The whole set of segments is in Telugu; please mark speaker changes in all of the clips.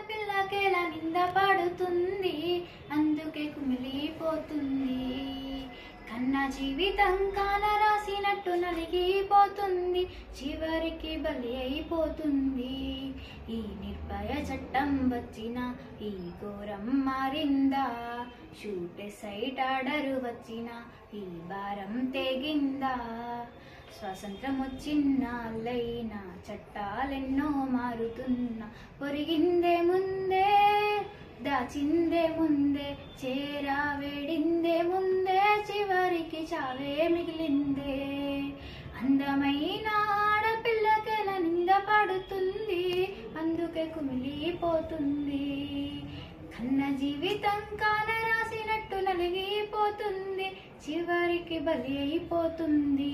Speaker 1: ఆడపిల్లకేలా నింద పడుతుంది అందుకే కుమిలిపోతుంది కన్న జీవితం కాన రాసినట్టు నలిగిపోతుంది చివరికి బలి అయిపోతుంది ఈ నిర్భయ చట్టం వచ్చిన ఈ ఘోరం మారిందా షూట్ సైట్ ఆర్డర్ వచ్చిన ఈ భారం తెగిందా స్వాతంత్రం వచ్చినాళ్ళైనా చట్టాలెన్నో మారుతున్నా పొరిగిందే ముందే దాచిందే ముందే చేరా వేడిందే ముందే చివరికి చావే మిగిలిందే అందమైన ఆడపిల్లకెల నింద పడుతుంది అందుకే కుమిలిపోతుంది కన్న జీవితం కాన రాసినట్టు నలిగిపోతుంది చివరికి బలి అయిపోతుంది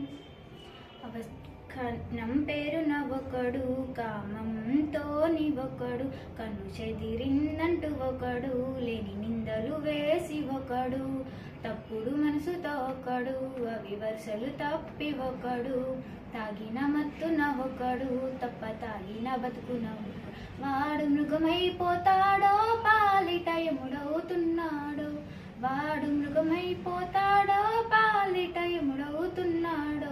Speaker 1: అవస్కనం పేరున ఒకడు కామంతో ఒకడు కను చెదిరిందంటూ ఒకడు లేని నిందలు వేసి ఒకడు తప్పుడు మనసుతో ఒకడు అవి వరుసలు తప్పి ఒకడు తాగిన మత్తున ఒకడు తప్ప తాగిన బతుకున ఒకడు. వాడు మృగమైపోతాడో పాలిట ఎముడవుతున్నాడు వాడు మృగమైపోతాడో పాలిట ఎముడవుతున్నాడో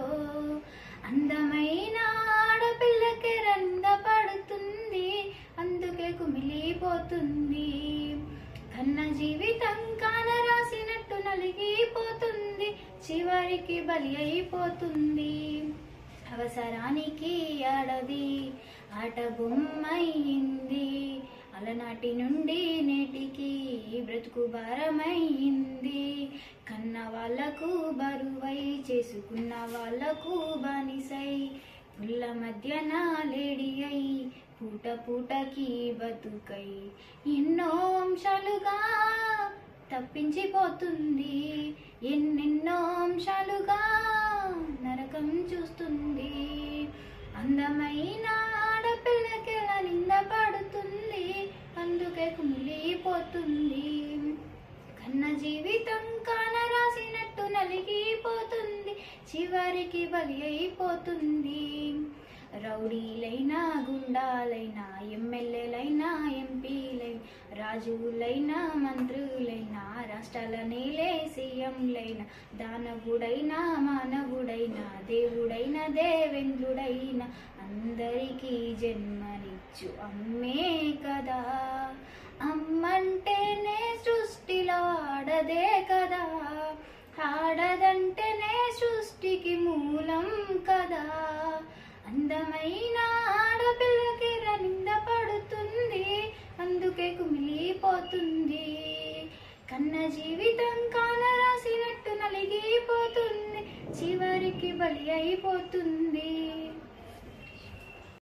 Speaker 1: అందమైన ఆడపిల్లకి రంద పడుతుంది అందుకే కుమిలిపోతుంది కన్న జీవితం కాన రాసినట్టు నలిగిపోతుంది చివరికి బలి అయిపోతుంది అవసరానికి ఆడది ఆట బొమ్మైంది అలనాటి నుండి నేటికి బ్రతుకు భారమైంది కన్న వాళ్ళకు బరువై చేసుకున్న వాళ్ళకు బానిసై పుల్ల మధ్యన లేడి అయి పూట పూటకి బతుకై ఎన్నో అంశాలుగా తప్పించిపోతుంది ఎన్నెన్నో అంశాలుగా నరకం చూస్తుంది అందమైన ఆడపిల్లకెలా నింద పడుతుంది అందుకే కుమిలిపోతుంది కన్న జీవితం కాన రాసినట్టు నలిగిపోతుంది చివరికి బలి అయిపోతుంది రౌడీలైనా గుండాలైనా ఎమ్మెల్యేలైనా ఎంపీలైనా రాజులైనా మంత్రులైనా రాష్ట్రాల నేలే సీఎంలైనా దానవుడైనా మానవుడైనా దేవుడైనా దేవేంద్రుడైనా అందరికీ జన్మనిచ్చు అమ్మే కదా అమ్మంటేనే సృష్టిలో ఆడదే కదా ఆడదంటేనే సృష్టికి మూలం కదా అందమైన ఆడపిల్లకి రనింద పడుతుంది అందుకే కుమిలిపోతుంది కన్న జీవితం కాన రాసినట్టు నలిగిపోతుంది చివరికి బలి అయిపోతుంది